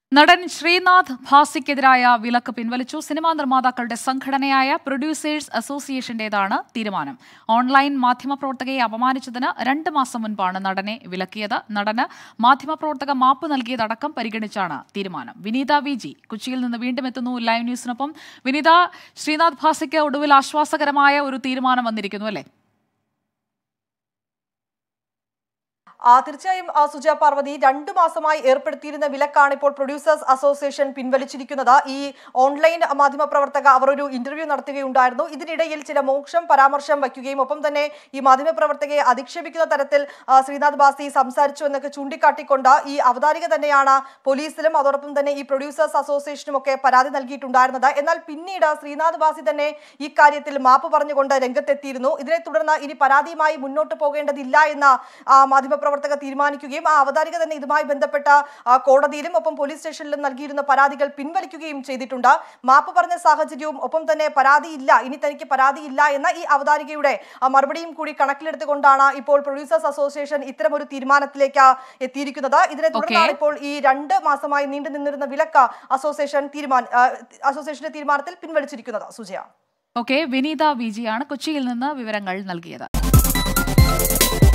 നടൻ ശ്രീനാഥ് ഭാസിക്കെതിരായ വിലക്ക് പിൻവലിച്ചു സിനിമാ നിർമ്മാതാക്കളുടെ സംഘടനയായ പ്രൊഡ്യൂസേഴ്സ് അസോസിയേഷന്റേതാണ് തീരുമാനം ഓൺലൈൻ മാധ്യമപ്രവർത്തകയെ അപമാനിച്ചതിന് രണ്ട് മാസം മുൻപാണ് നടനെ വിലക്കിയത് നടന് മാധ്യമപ്രവർത്തക മാപ്പ് നൽകിയതടക്കം പരിഗണിച്ചാണ് തീരുമാനം വിനീത വി ജി കൊച്ചിയിൽ നിന്ന് വീണ്ടും എത്തുന്നു ലൈവ് ന്യൂസിനൊപ്പം വിനീത ശ്രീനാഥ് ഭാസിക്ക് ഒടുവിൽ ആശ്വാസകരമായ ഒരു തീരുമാനം വന്നിരിക്കുന്നു അല്ലേ ആ, തീർച്ചയായും ആ, സുജ പാർവതി രണ്ടു മാസമായി ഏർപ്പെടുത്തിയിരുന്ന വിലക്കാണ് ഇപ്പോൾ പ്രൊഡ്യൂസേഴ്സ് അസോസിയേഷൻ പിൻവലിച്ചിരിക്കുന്നത് ഈ ഓൺലൈൻ മാധ്യമപ്രവർത്തക അവർ ഒരു ഇന്റർവ്യൂ നടത്തുകയുണ്ടായിരുന്നു ഇതിനിടയിൽ ചില മോക്ഷം പരാമർശം വയ്ക്കുകയും ഒപ്പം തന്നെ ഈ മാധ്യമപ്രവർത്തകയെ അധിക്ഷേപിക്കുന്ന തരത്തിൽ ആ, ശ്രീനാഥ് ബാസി സംസാരിച്ചു എന്നൊക്കെ ചൂണ്ടിക്കാട്ടിക്കൊണ്ട് ഈ അവതാരിക തന്നെയാണ് പോലീസിലും അതോടൊപ്പം തന്നെ ഈ പ്രൊഡ്യൂസേഴ്സ് അസോസിയേഷനും ഒക്കെ പരാതി നൽകിയിട്ടുണ്ടായിരുന്നത് എന്നാൽ പിന്നീട് ശ്രീനാഥ് ബാസി തന്നെ ഈ കാര്യത്തിൽ മാപ്പ് പറഞ്ഞുകൊണ്ട് രംഗത്തെത്തിയിരുന്നു ഇതിനെ തുടർന്ന് ഇനി പരാതിയുമായി മുന്നോട്ട് പോകേണ്ടതില്ല എന്ന് ആ, മാധ്യമപ്രവർത്തകർ തീരുമാനിക്കുകയും ആ അവതാരിക തന്നെ ഇതുമായി ബന്ധപ്പെട്ട ആ, കോടതിയിലും ഒപ്പം പോലീസ് സ്റ്റേഷനിലും നൽകിയിരുന്ന പരാതികൾ പിൻവലിക്കുകയും ചെയ്തിട്ടുണ്ട് മാപ്പ് പറഞ്ഞ സാഹചര്യവും ഒപ്പം തന്നെ പരാതിയില്ല ഇനി തനിക്ക് പരാതിയില്ല എന്ന ഈ അവതാരികയുടെ ആ, മറുപടിയും കൂടി കണക്കിലെടുത്തുകൊണ്ടാണ് ഇപ്പോൾ പ്രൊഡ്യൂസേഴ്സ് അസോസിയേഷൻ ഇത്തരം ഒരു തീരുമാനത്തിലേക്ക് എത്തിയിരിക്കുന്നത് ഇതിനെ തുടർന്നാണ് ഇപ്പോൾ ഈ രണ്ട് മാസമായി നീണ്ടു നിന്നിരുന്ന വിലക്ക് അസോസിയേഷൻ തീരുമാന ആ, അസോസിയേഷന്റെ തീരുമാനത്തിൽ പിൻവലിച്ചിരിക്കുന്നത് സുജയ ഓക്കെ വിനീത വി ജിയാണ് കൊച്ചിയിൽ നിന്ന് വിവരങ്ങൾ നൽകിയത്